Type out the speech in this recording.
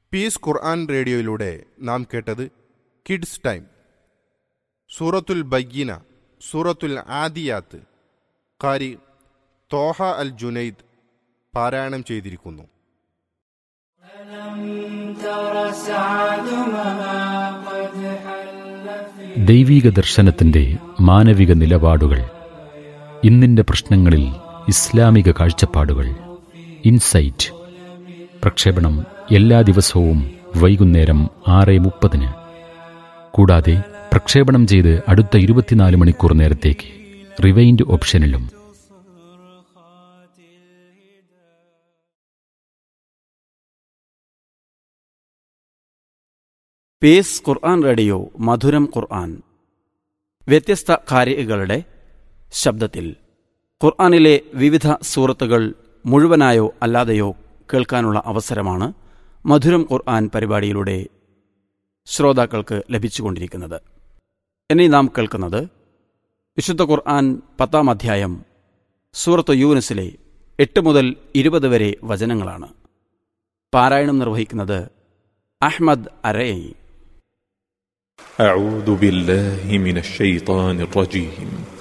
piece ഖുർആൻ റേഡിയോയിലൂടെ നാം കേട്ടത് കിഡ്സ് ടൈം സൂറത്തുൽ ബയ്യന സൂറത്തുൽ ആദിയാത്ത് കാരി തോഹ അൽ ജുനൈദ് പാരായണം ചെയ്തിരിക്കുന്നു ദൈവീക ദർശനത്തിന്റെ മാനവിക നിലപാടുകൾ ഇന്നിന്റെ പ്രശ്നങ്ങളിൽ ഇസ്ലാമിക കാഴ്ചപ്പാടുകൾ ഇൻസൈറ്റ് പ്രക്ഷേപണം എല്ലാ ദിവസവും വൈകുന്നേരം ആറ് മുപ്പതിന് കൂടാതെ പ്രക്ഷേപണം ചെയ്ത് അടുത്ത ഇരുപത്തിനാല് മണിക്കൂർ നേരത്തേക്ക് റിവൈൻഡ് ഓപ്ഷനിലും പേസ് ഖുർആൻ റേഡിയോ മധുരം ഖുർആൻ വ്യത്യസ്ത കാരികളുടെ ശബ്ദത്തിൽ ഖുർആനിലെ വിവിധ സൂറത്തുകൾ മുഴുവനായോ അല്ലാതെയോ കേൾക്കാനുള്ള അവസരമാണ് മധുരം ഖുർആൻ പരിപാടിയിലൂടെ ശ്രോതാക്കൾക്ക് ലഭിച്ചുകൊണ്ടിരിക്കുന്നത് ഇനി നാം കേൾക്കുന്നത് വിശുദ്ധ ഖുർആൻ പത്താം അധ്യായം സൂറത്ത് യൂനിസിലെ എട്ട് മുതൽ ഇരുപത് വരെ വചനങ്ങളാണ് പാരായണം നിർവഹിക്കുന്നത് അഹ്മദ് അരയ് أعوذ بالله من الشيطان الرجيم